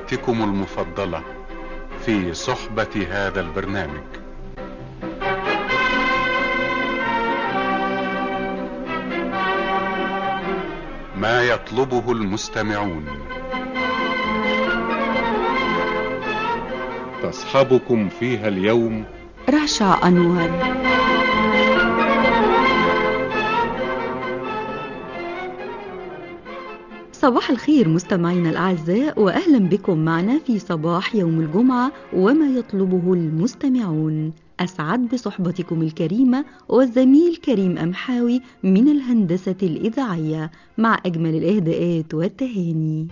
وقتكم المفضلة في صحبة هذا البرنامج ما يطلبه المستمعون تصحبكم فيها اليوم رشا أنور صباح الخير مستمعينا الأعزاء وأهلا بكم معنا في صباح يوم الجمعة وما يطلبه المستمعون أسعد بصحبتكم الكريمة والزميل كريم أمحاوي من الهندسة الإذاعية مع أجمل الإهداءات والتهاني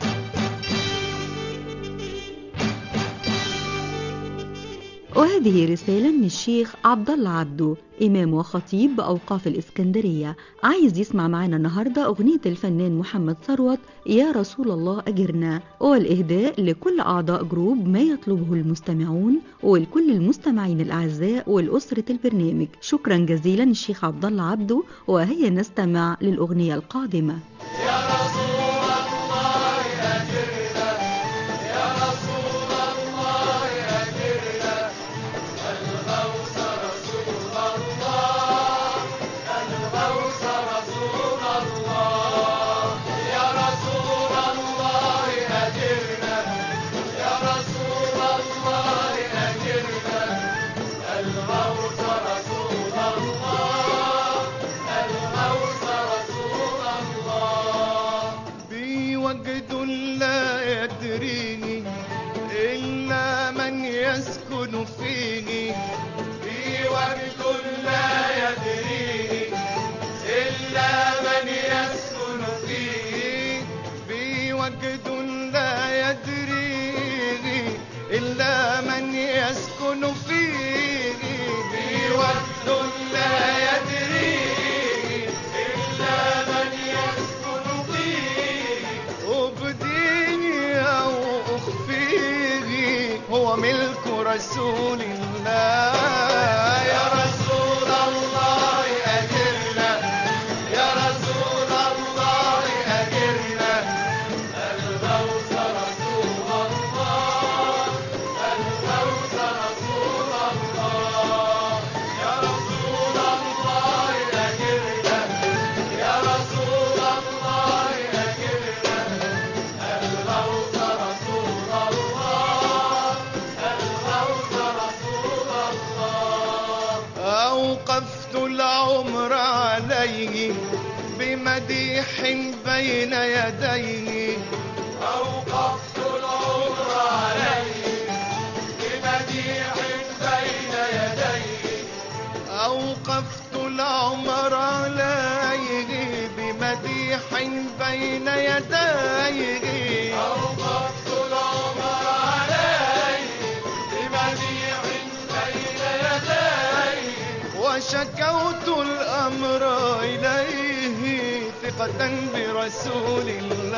وهذه رسالة من الشيخ عبد الله عبده إمام وخطيب بأوقاف الإسكندرية عايز يسمع معنا النهاردة أغنية الفنان محمد ثروت يا رسول الله أجرنا والإهداء لكل أعضاء جروب ما يطلبه المستمعون ولكل المستمعين الأعزاء والأسرة البرنامج شكرا جزيلا الشيخ عبد الله عبده وهيا نستمع للأغنية القادمة يا رسول الله أجرنا يا رسول الله أجرنا الغوث رسول الله الغوث رسول الله يا رسول الله أجرنا يا رسول الله أجرنا الغوث رسول الله الغوث رسول الله بوجد لا يدريني إلا من يسكن فيه بوجد لا يدريني إلا من يسكن فيه بوجد لا يدريني إلا من يسكن فيه بوجد لا يدريني إلا من يسكن فيه أبديه أو أخفيه هو ملك رسول الله يا رسول الله أجرنا يا رسول الله أجرنا الغوث رسول الله الغوث رسول الله يا رسول الله أجرنا يا رسول الله أجرنا الغوث رسول الله الغوث رسول الله أوقفت العمر عليه بمديح بين يديه أوقفت العمر عليه بمديح بين يديه أوقفت العمر عليه بمديح بين يديه أوقفت العمر عليه بمديح بين يديه وشكوت الأمر إليه ثقة برسول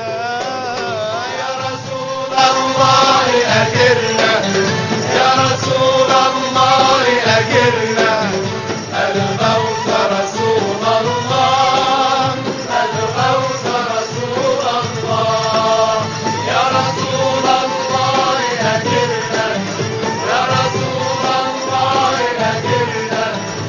الله يا رسول الله أجرنا يا رسول الله أجرنا الغوث رسول الله الغوث رسول الله يا رسول الله أجرنا يا رسول الله أجرنا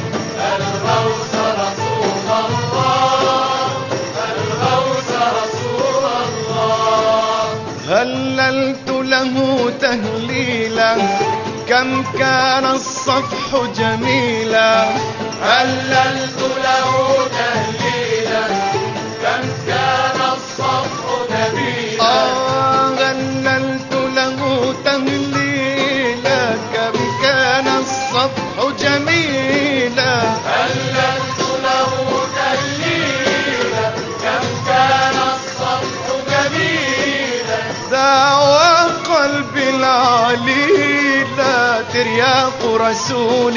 الغوث رسول الله الغوث رسول الله هللت له تهليلا كم كان الصفح جميلا هللت له تهليلا كم كان الصفح نبيلا آه هللت له تهليلا كم كان الصفح جميلا هللت له تهليلا كم كان الصفح جميلا دعوى قلبي العليلا ترياق رسول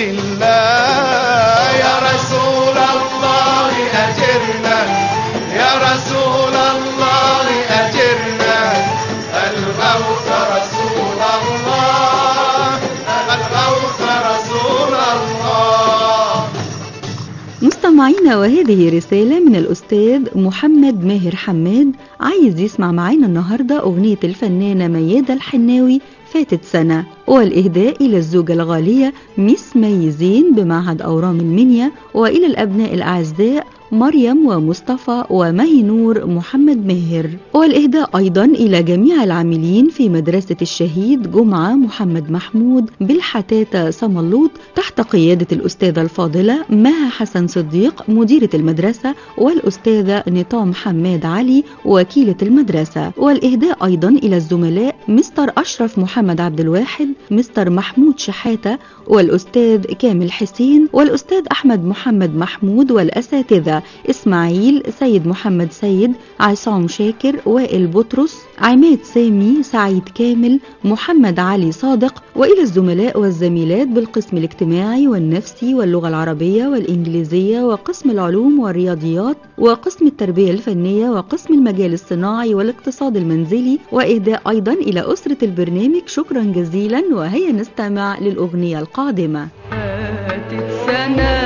الله يا رسول الله أجرنا يا رسول الله أجرنا الغوث رسول الله الغوث رسول الله مستمعينا وهذه رسالة من الأستاذ محمد ماهر حماد عايز يسمع معانا النهاردة أغنية الفنانة ميادة الحناوي فاتت سنة والإهداء إلى الزوجة الغالية ميس مي زين بمعهد أورام المنيا وإلى الأبناء الأعزاء مريم ومصطفى ومهي نور محمد ماهر والإهداء أيضا إلى جميع العاملين في مدرسة الشهيد جمعة محمد محمود بالحتاتة صملوط تحت قيادة الأستاذة الفاضلة مها حسن صديق مديرة المدرسة والأستاذة نطام حماد علي وكيلة المدرسة والإهداء أيضا إلى الزملاء مستر أشرف محمد عبد الواحد مستر محمود شحاتة والأستاذ كامل حسين والأستاذ أحمد محمد محمود والأساتذة إسماعيل سيد محمد سيد عصام شاكر وائل بطرس عماد سامي سعيد كامل محمد علي صادق وإلى الزملاء والزميلات بالقسم الاجتماعي والنفسي واللغة العربية والإنجليزية وقسم العلوم والرياضيات وقسم التربية الفنية وقسم المجال الصناعي والاقتصاد المنزلي وإهداء أيضا إلى أسرة البرنامج شكرا جزيلا وهيا نستمع للأغنية القادمة فاتت سنة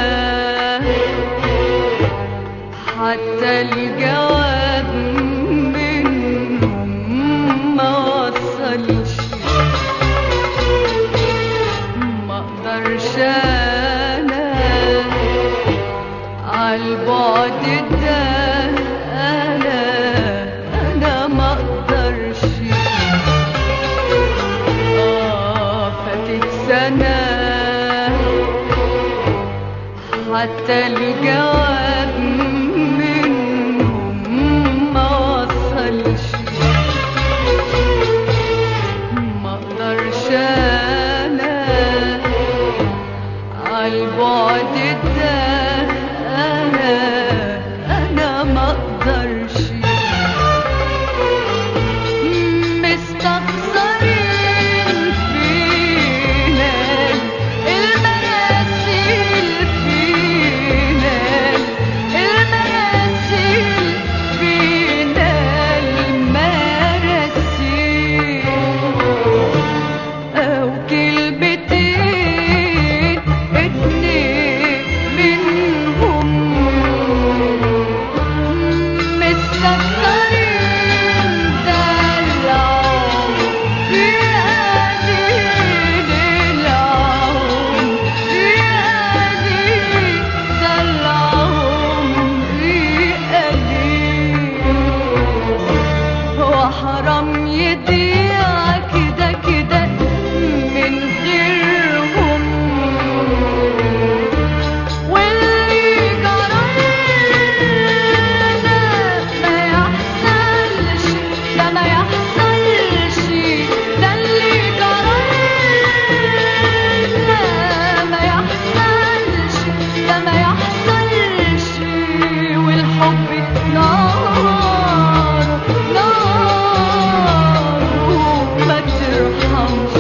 حتى الجواب منهم ما وصلش ما اقدرش انا عالبعد ده انا انا ما اقدرش آه فاتت سنة حتى الجواب منهم ما وصلش ما اقدرش انا عالبعد ده انا انا ما اقدرش مستخسرين فينا المراسيل فينا المراسيل فينا المراسيل أو كلمتين اتنين منهم مستكترين دلعهم في قليل العون في قليل دلعهم في قليل وحرام يضيع كده كده من غيرهم واللي جرالنا ما يحصلش ده ما يحصلش ده اللي جرالنا ما يحصلش ده ما يحصلش والحب نار نار ما ترحمش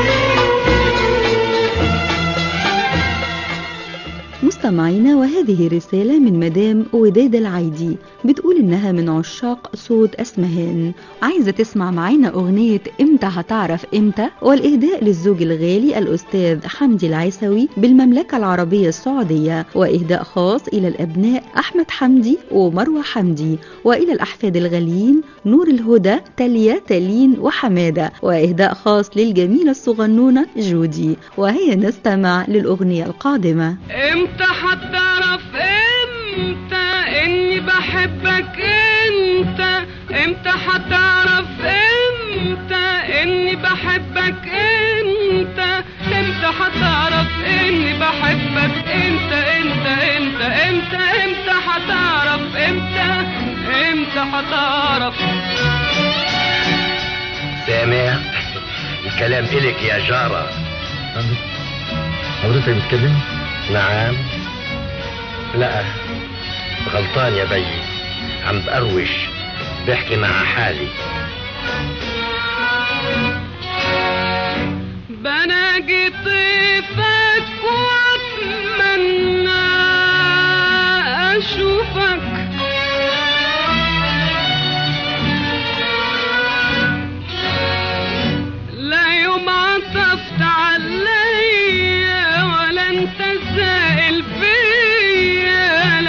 مستمعينا وهذه رسالة من مدام وداد العيدي بتقول إنها من عشاق صوت أسمهان عايزة تسمع معانا أغنية إمتى هتعرف إمتى والإهداء للزوج الغالي الأستاذ حمدي العيسوي بالمملكة العربية السعودية وإهداء خاص إلى الأبناء أحمد حمدي ومروة حمدي وإلى الأحفاد الغاليين نور الهدى تاليا تالين وحمادة وإهداء خاص للجميلة الصغنونة جودي وهيا نستمع للأغنية القادمة امتى هتعرف امتى اني بحبك انت امتى هتعرف امتى اني بحبك انت امتى هتعرف اني بحبك انت انت انت امتى امتى هتعرف امتى امتى هتعرف سامع الكلام إلك يا جارة حضرتك بتكلمني؟ نعم لا غلطان يا بي عم بقروش بحكي مع حالي بناجي طيفك واتمنى اشوفك لا يوم عطفت عليا ولا انت سائل فيا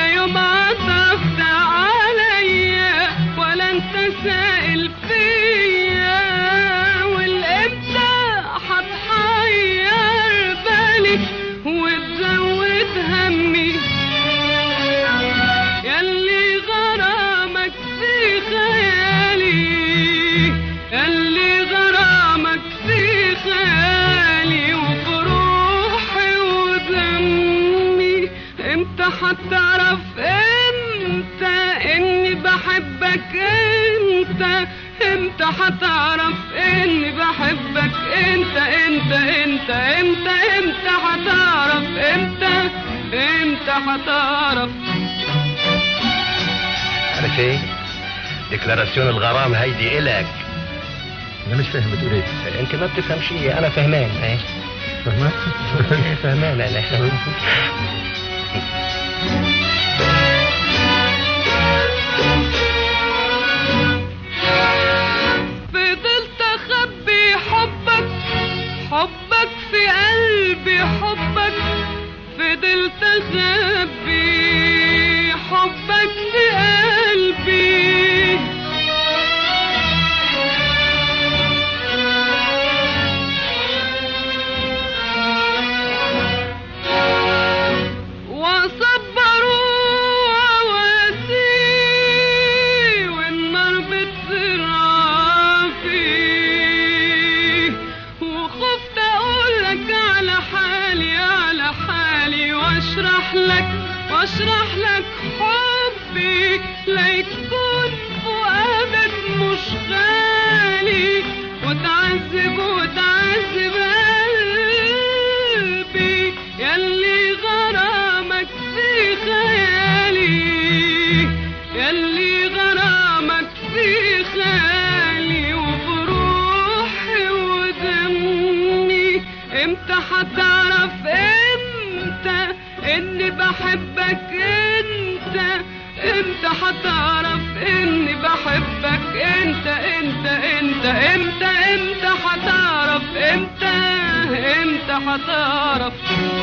امتى هتعرف امتى اني بحبك انت امتى هتعرف اني بحبك انت انت انت امتى امتى هتعرف امتى امتى هتعرف عارف ايه ديكلاراسيون الغرام هيدي الك انا مش فاهم بتقول ايه انت ما بتفهمش إيه، انا فهمان ايه فاهمة؟ فهمان انا فضلت اخبي حبك حبك في قلبي حبك فضلت اخبي حبك في قلبي وصبروا واسي والنار بتزرع فيه وخفت اقولك على حالي على حالي واشرح لك واشرح لك حبي ليكون فؤادك مش غالي وتعذب وتعذب قلبي يلي غرامك في خيالي يلي غرامك في خيالي وبروحي ودمي امتى هتعرف امتى اني بحبك انت امتى هتعرف اني بحبك انت انت انت امتى امتى هتعرف امتى امتى هتعرف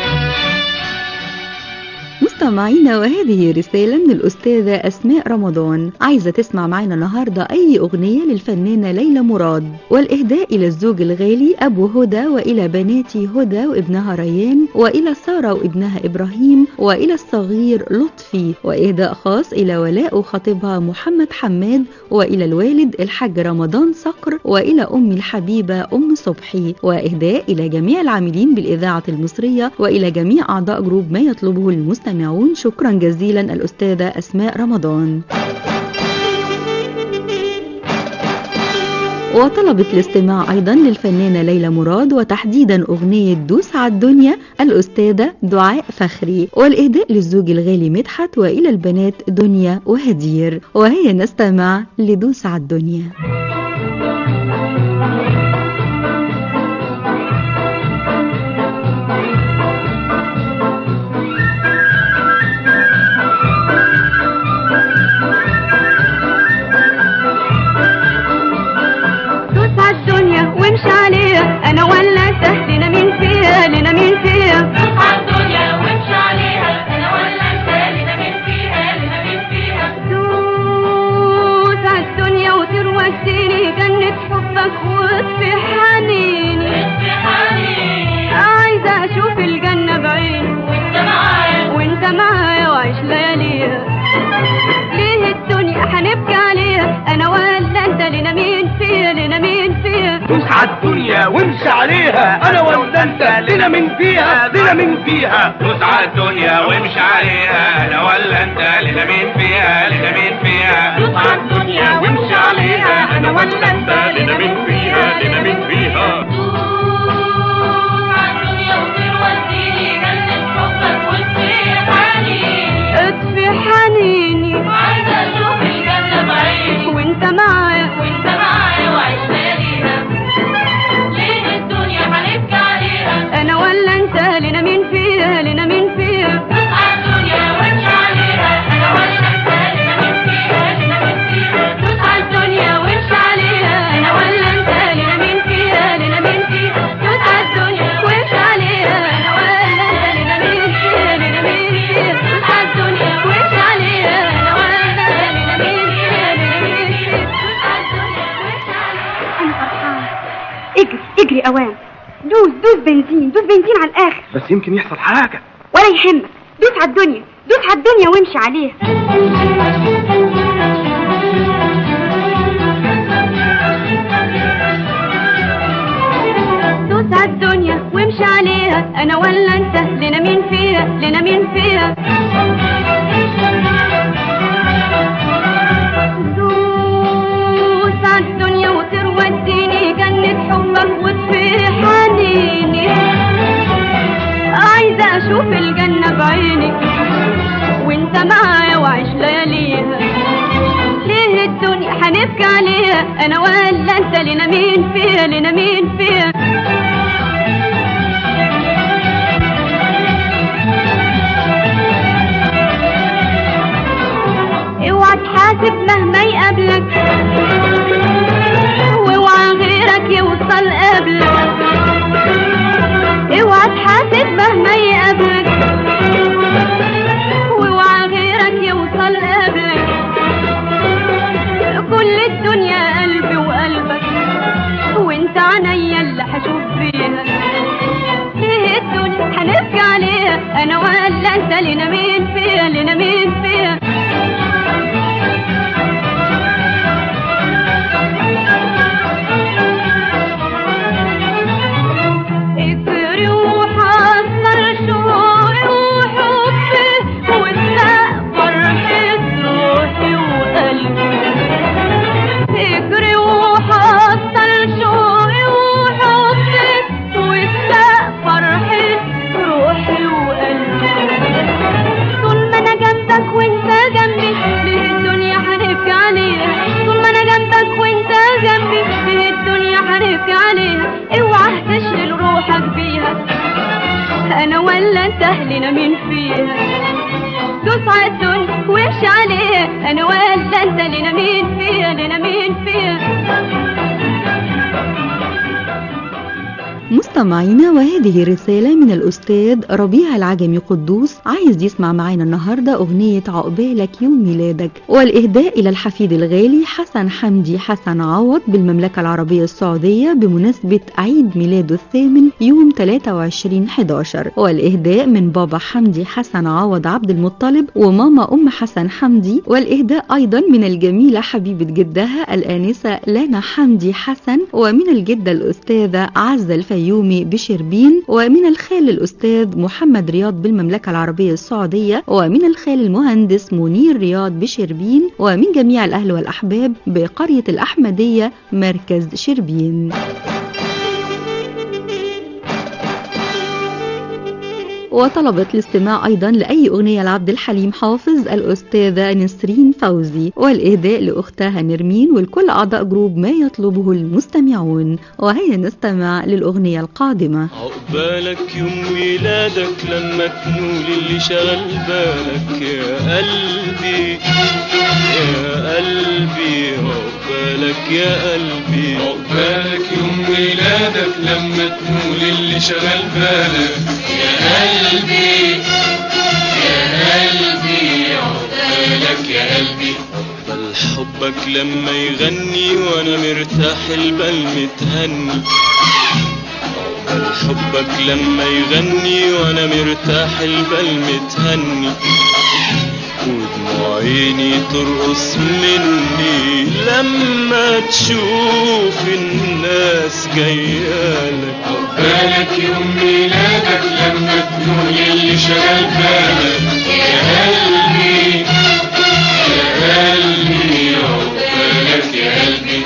مستمعينا وهذه رسالة من الأستاذة أسماء رمضان عايزة تسمع معنا النهاردة أي أغنية للفنانة ليلى مراد والإهداء إلى الزوج الغالي أبو هدى وإلى بناتي هدى وابنها ريان وإلى سارة وابنها إبراهيم وإلى الصغير لطفي وإهداء خاص إلى ولاء وخطيبها محمد حماد وإلى الوالد الحاج رمضان صقر وإلى أم الحبيبة أم صبحي وإهداء إلى جميع العاملين بالإذاعة المصرية وإلى جميع أعضاء جروب ما يطلبه المستمعون شكرا جزيلا الأستاذة أسماء رمضان وطلبت الاستماع أيضا للفنانة ليلى مراد وتحديدا أغنية دوس على الدنيا الأستاذة دعاء فخري والإهداء للزوج الغالي مدحت وإلى البنات دنيا وهدير وهي نستمع لدوس على الدنيا دوس عالدنيا وامشي عليها انا ولا انت لنا مين فيها لنا مين فيها دوس عالدنيا وامشي عليها انا ولا انت لنا مين فيها لنا مين فيها دوس عالدنيا وطير وسيني جنة حبك واطفي حنيني واطفي حنيني عايزة اشوف الجنة بعيني وانت معايا وانت معايا واعيش لياليها ليه الدنيا هنبكي عليها انا ولا انت لنا مين فيها لنا مين فيها دوس عالدنيا وامشي عليها انا ولا انت لنا من فيها لنا من فيها دوس عالدنيا وامشي عليها انا ولا انت لنا مين فيها لنا مين فيها دوس عالدنيا وامشي عليها انا ولا انت لنا مين فيها لنا مين فيها اطفي حنيني عايزة اشوف الجنة بعيني وانت معايا وانت معايا وعيش لياليها ليه الدنيا هنبكي عليها انا ولا انت لنا مين فيها لنا مين فيها الدنيا وامشي عليها انا ولا انت لنا مين فيها لنا مين فيها دوس على الدنيا وامشي عليها انا ولا انت لنا مين فيها لنا مين فيها دوس على الدنيا وامشي عليها انا ولا انت لنا مين فيها لنا مين فيها دوس على الدنيا وامشي عليها انا ولا انت لنا مين فيها لنا مين فيها دوس على الدنيا وامشي عليها انا فرحان اجري اجري اوام دوس دوس بنزين دوس بنزين على الاخر بس يمكن يحصل حاجة ولا يهمك دوس على الدنيا دوس على الدنيا وامشي عليها دوس على الدنيا وامشي عليها انا ولا انت لنا مين فيها لنا مين فيها بعيني وانت معايا وعيش لياليها ليه الدنيا هنبكي عليها انا ولا انت لنا مين فيها لنا مين فيها اوعى تحاسب مهما يقابلك واوعى غيرك يوصل قبلك اوعى تحاسب مهما يقابلك واوعى غيرك يوصل قبلك كل الدنيا قلبي وقلبك وانت عينيا اللي هشوف فيها ليه الدنيا هنبكي عليها انا ولا انت لنا مين فيها لنا مين فيها اجري وحصل شوقي وحبي واسمع فرحة روحي وقلبي اجري وحصل شوقي وحبي واسمع فرحة روحي وقلبي طول ما انا جنبك وانت جنبي ليه الدنيا هنبكي عليها طول ما انا جنبك وانت جنبي ليه الدنيا هنبكي عليها اوعى تشغل روحك بيها انا ولا انت اهلنا مين فيها دوس على الدنيا وامشي عليها انا ولا انت لنا مين فيها لنا مين فيها مستمعينا وهذه رسالة من الأستاذ ربيع العجمي قدوس عايز يسمع معانا النهاردة أغنية عقبالك يوم ميلادك والإهداء إلى الحفيد الغالي حسن حمدي حسن عوض بالمملكة العربية السعودية بمناسبة عيد ميلاده الثامن يوم 23 11 والإهداء من بابا حمدي حسن عوض عبد المطلب وماما أم حسن حمدي والإهداء أيضا من الجميلة حبيبة جدها الآنسة لانا حمدي حسن ومن الجدة الأستاذة عزة الفيومي بشربين ومن الخال الأستاذ محمد رياض بالمملكة العربية السعودية ومن الخال المهندس منير رياض بشربين ومن جميع الأهل والأحباب بقرية الأحمدية مركز شربين وطلبت الاستماع أيضا لأي أغنية لعبد الحليم حافظ الأستاذة نسرين فوزي والإهداء لأختها نرمين ولكل أعضاء جروب ما يطلبه المستمعون وهيا نستمع للأغنية القادمة عقبالك يوم ميلادك لما تنول اللي شغل بالك يا قلبي يا قلبي عقبالك يا قلبي عقبالك يوم ميلادك لما تنول اللي شغل بالك يا قلبي يا قلبي عقبالك يا قلبي بل حبك لما يغني وانا مرتاح البال متهني بل حبك لما يغني وانا مرتاح البال متهني ودموع عيني ترقص مني لما تشوف الناس جايالك عقبالك يوم ميلادك لما تنول اللي شغل بالك يا قلبي يا قلبي عقبالك يا قلبي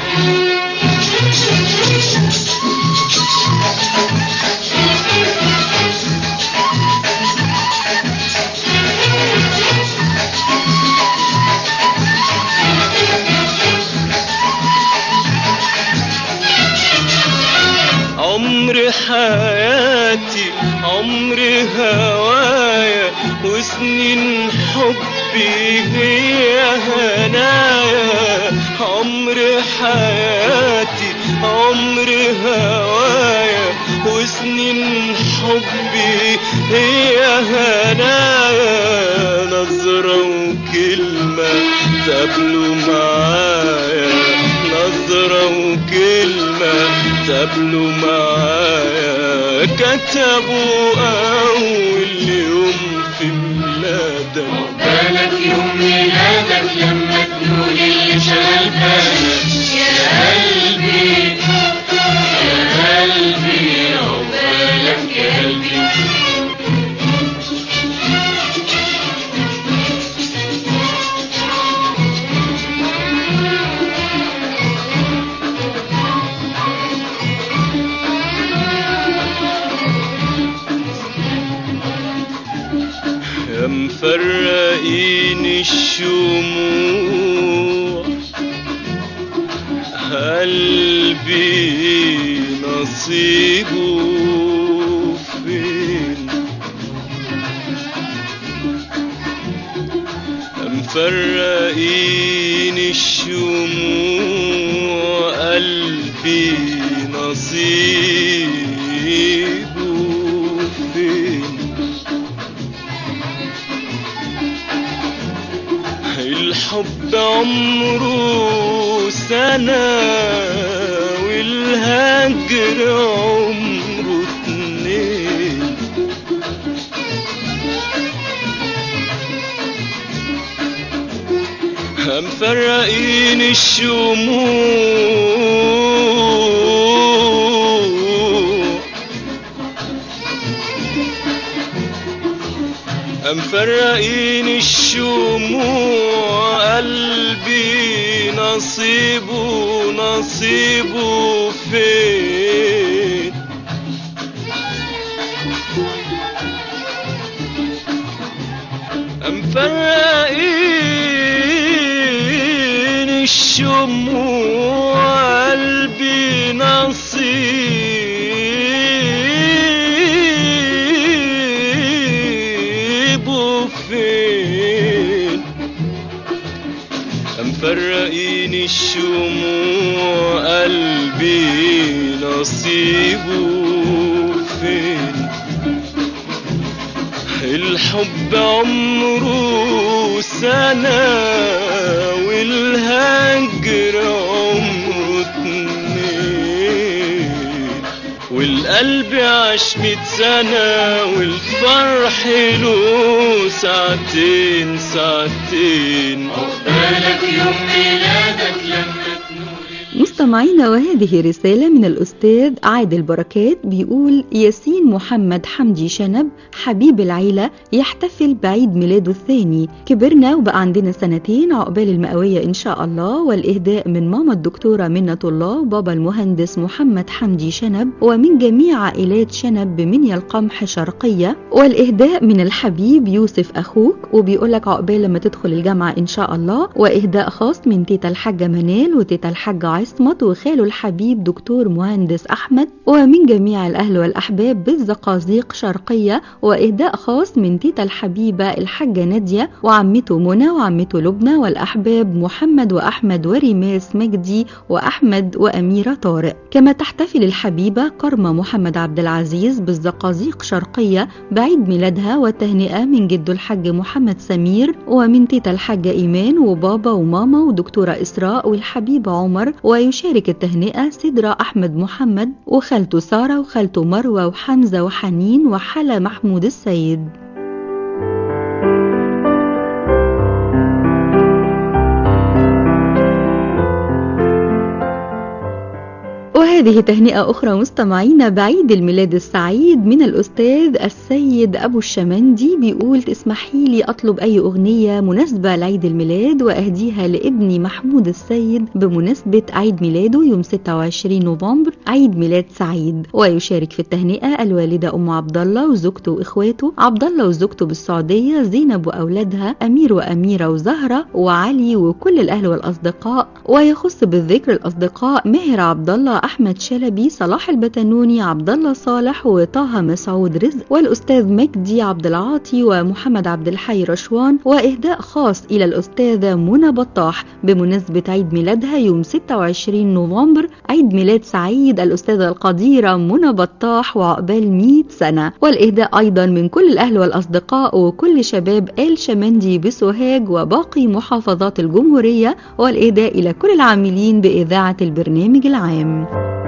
عمر حياتي عمر هوايا وسنين حبي هي هنايا عمر حياتي عمر هوايا وسنين حبي هي هنايا نظرة وكلمة تقابلوا معايا نظرة وكلمة تقابلوا معايا كتبوا أول يوم في ميلادك عقبالك يوم ميلادك لما تنول اللي شغل بالك يا قلبي يا قلبي عقبالك يا قلبي مفرقين الشموع قلبي نصيبه فين مفرقين الشموع قلبي نصيبه فين الحب عمره سنة والهجر عمره اتنين مفرقين الشموع مفرقين الشموع قلبي نصيبه نصيبه فين مفرقين الشموع قلبي نصيبه فين مفرقين الشموع قلبي نصيبه فين الحب عمره سنة والهجر عمره اتنين والقلب عاش ميت سنة والفرح له ساعتين ساعتين عقبالك يوم ميلادك لما مستمعينا وهذه رسالة من الأستاذ عادل بركات بيقول ياسين محمد حمدي شنب حبيب العيلة يحتفل بعيد ميلاده الثاني كبرنا وبقى عندنا سنتين عقبال المئوية إن شاء الله والإهداء من ماما الدكتورة منة الله وبابا المهندس محمد حمدي شنب ومن جميع عائلات شنب بمنيا القمح شرقية والإهداء من الحبيب يوسف أخوك وبيقولك عقبال لما تدخل الجامعة إن شاء الله وإهداء خاص من تيتا الحاجة منال وتيتا الحاجة عصمت وخاله الحبيب دكتور مهندس أحمد ومن جميع الأهل والأحباب بالزقازيق شرقية وإهداء خاص من تيتا الحبيبة الحاجة نادية وعمته منى وعمته لبنى والأحباب محمد وأحمد وريماس مجدي وأحمد وأميرة طارق كما تحتفل الحبيبة كرمة محمد عبد العزيز بالزقازيق شرقية بعيد ميلادها والتهنئة من جده الحاج محمد سمير ومن تيتا الحاجة إيمان وبابا وماما ودكتورة إسراء والحبيبة عمر ويشارك التهنئة سدرة أحمد محمد وخالته سارة وخالته مروة وحمزة وحنين وحلا محمود السيد وهذه تهنئة أخرى مستمعينا بعيد الميلاد السعيد من الأستاذ السيد أبو الشمندي بيقول تسمحي لي أطلب أي أغنية مناسبة لعيد الميلاد وأهديها لابني محمود السيد بمناسبة عيد ميلاده يوم 26 نوفمبر عيد ميلاد سعيد ويشارك في التهنئة الوالدة أم عبد الله وزوجته وإخواته عبد الله وزوجته بالسعودية زينب وأولادها أمير وأميرة وزهرة وعلي وكل الأهل والأصدقاء ويخص بالذكر الأصدقاء ماهر عبد الله أحمد شلبي صلاح البتنوني عبد الله صالح وطه مسعود رزق والأستاذ مجدي عبد العاطي ومحمد عبد الحي رشوان وإهداء خاص إلى الأستاذة منى بطاح بمناسبة عيد ميلادها يوم 26 نوفمبر عيد ميلاد سعيد الأستاذة القديرة منى بطاح وعقبال 100 سنة والإهداء أيضا من كل الأهل والأصدقاء وكل شباب آل شمندي بسوهاج وباقي محافظات الجمهورية والإهداء إلى كل العاملين بإذاعة البرنامج العام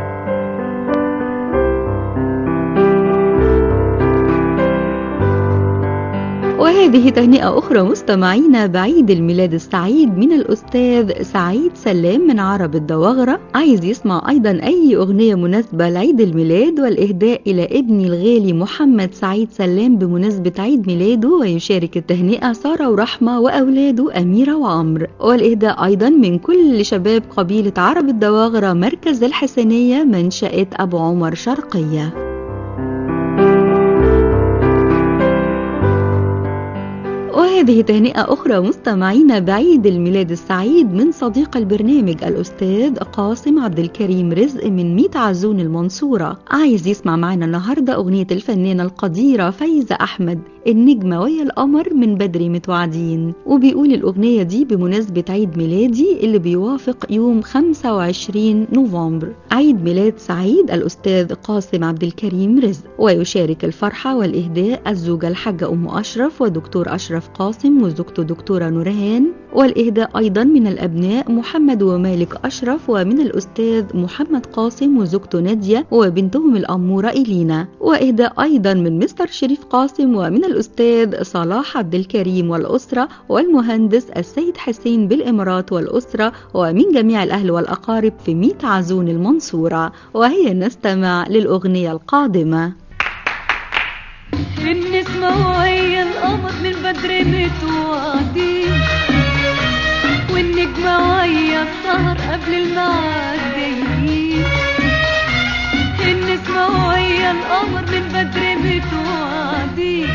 وهذه تهنئة أخرى مستمعينا بعيد الميلاد السعيد من الأستاذ سعيد سلام من عرب الدواغرة عايز يسمع أيضا أي أغنية مناسبة لعيد الميلاد والإهداء إلى ابني الغالي محمد سعيد سلام بمناسبة عيد ميلاده ويشارك التهنئة سارة ورحمة وأولاده أميرة وعمر والإهداء أيضا من كل شباب قبيلة عرب الدواغرة مركز الحسنية منشأة أبو عمر شرقية وهذه تهنئة أخرى مستمعينا بعيد الميلاد السعيد من صديق البرنامج الأستاذ قاسم عبد الكريم رزق من ميت عزون المنصورة عايز يسمع معنا النهاردة أغنية الفنانة القديرة فايزة أحمد النجمة ويا القمر من بدري متوعدين وبيقول الأغنية دي بمناسبة عيد ميلادي اللي بيوافق يوم 25 نوفمبر عيد ميلاد سعيد الأستاذ قاسم عبد الكريم رزق ويشارك الفرحة والإهداء الزوجة الحاجة أم أشرف ودكتور أشرف قاسم وزوجته دكتورة نورهان والإهداء أيضا من الأبناء محمد ومالك أشرف ومن الأستاذ محمد قاسم وزوجته نادية وبنتهم الأمورة إلينا وإهداء أيضا من مستر شريف قاسم ومن الأستاذ صلاح عبد الكريم والأسرة والمهندس السيد حسين بالإمارات والأسرة ومن جميع الأهل والأقارب في ميت عزون المنصورة وهي نستمع للأغنية القادمة النسمة وهي القمر من بدري متوعدين والنجمة وهي السهر قبل الميعاد جايين النسمة وهي القمر من بدري متوعدين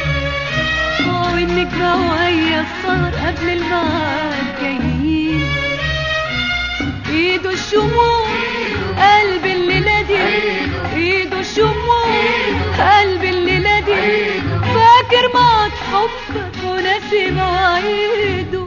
والنجمة وهي السهر قبل الميعاد جايين ايده الشموع قلب الليلة دي ايده الشموع قلب الليلة دي فاكر موت حبك وناسي مواعيده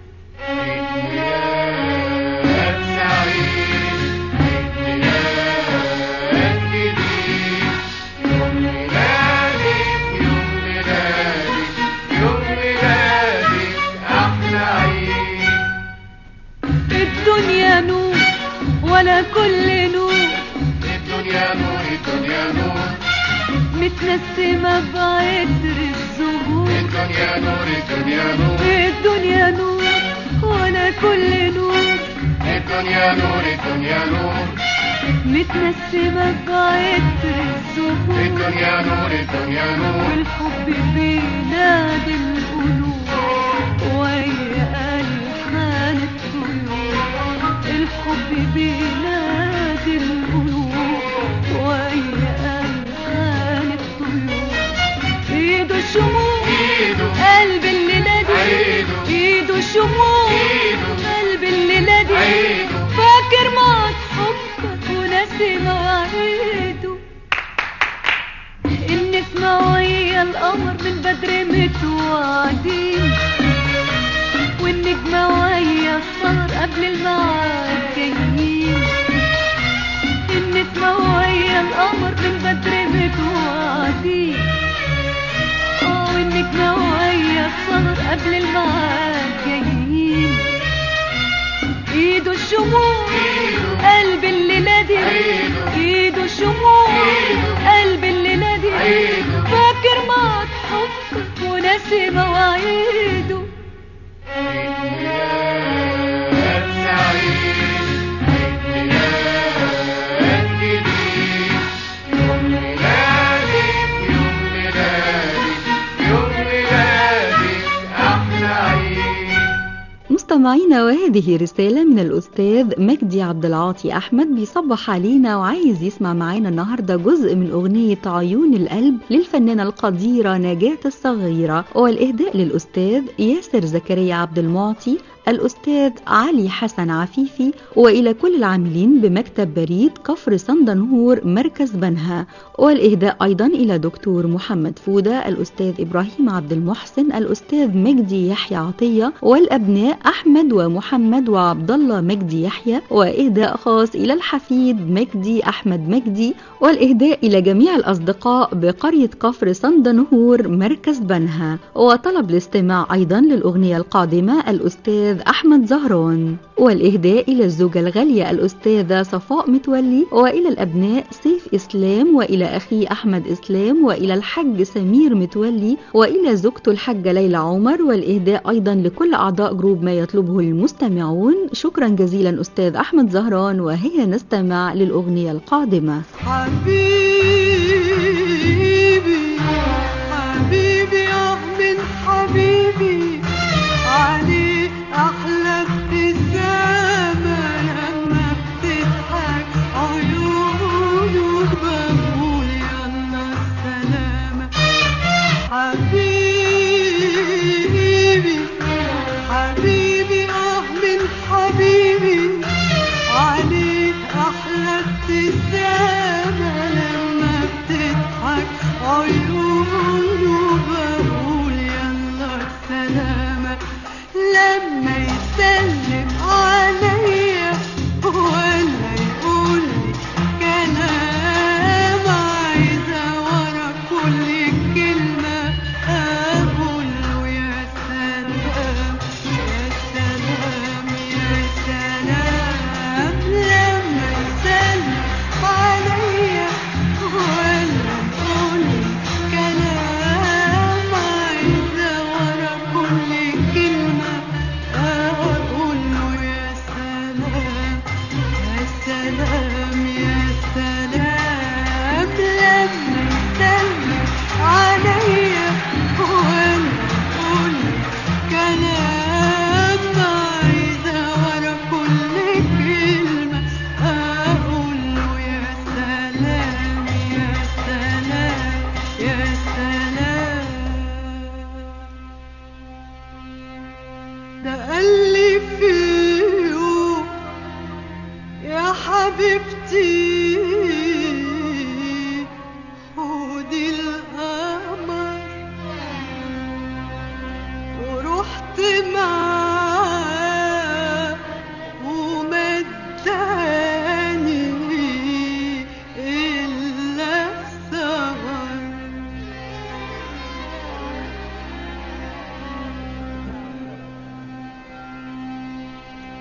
الدنيا نور ولا كل نور الدنيا نور الدنيا نور متنسمة بعطر الزهور الدنيا نور الدنيا نور الدنيا نور ولا كل نور الدنيا نور الدنيا نور متنسمة بعطر الزهور الدنيا نور الدنيا نور والحب بينادي القلوب ويا ألحان الطيور الحب بينادي القلوب ويا ألحان الطيور ايده الشموع قلب الليلة دي ايده الشموع قلب الليلة دي فاكر موت حبك وناسي مواعيده النسمة وهي القمر من بدري متوعدين والنجمة وهي السهر قبل الميعاد جايين النسمة وهي القمر من بدري متوعدين اه والنجمة وهي السهر قبل الميعاد جايين ايده الشموع قلب الليلة دي ايده الشموع قلب الليلة دي فاكر موت حبك وناسي مواعيده مستمعينا وهذه رسالة من الأستاذ مجدي عبد العاطي أحمد بيصبح علينا وعايز يسمع معانا النهاردة جزء من أغنية عيون القلب للفنانة القديرة نجاة الصغيرة والإهداء للأستاذ ياسر زكريا عبد المعطي الأستاذ علي حسن عفيفي وإلى كل العاملين بمكتب بريد كفر صندنهور مركز بنها والإهداء أيضا إلى دكتور محمد فودة الأستاذ إبراهيم عبد المحسن الأستاذ مجدي يحيى عطية والأبناء أحمد ومحمد وعبد الله مجدي يحيى وإهداء خاص إلى الحفيد مجدي أحمد مجدي والإهداء إلى جميع الأصدقاء بقرية كفر صندنهور مركز بنها وطلب الاستماع أيضا للأغنية القادمة الأستاذ أحمد زهران والإهداء إلى الزوجة الغالية الأستاذة صفاء متولي وإلى الأبناء سيف إسلام وإلى أخيه أحمد إسلام وإلى الحج سمير متولي وإلى زوجته الحاجة ليلى عمر والإهداء أيضا لكل أعضاء جروب ما يطلبه المستمعون شكرا جزيلا أستاذ أحمد زهران وهي نستمع للأغنية القادمة حبيبي حبيبي يا من حبيبي عليه أحلى ابتسامة لما بتضحك عيونه بقول يلا السلامة حبيبي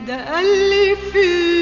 ده قال لي في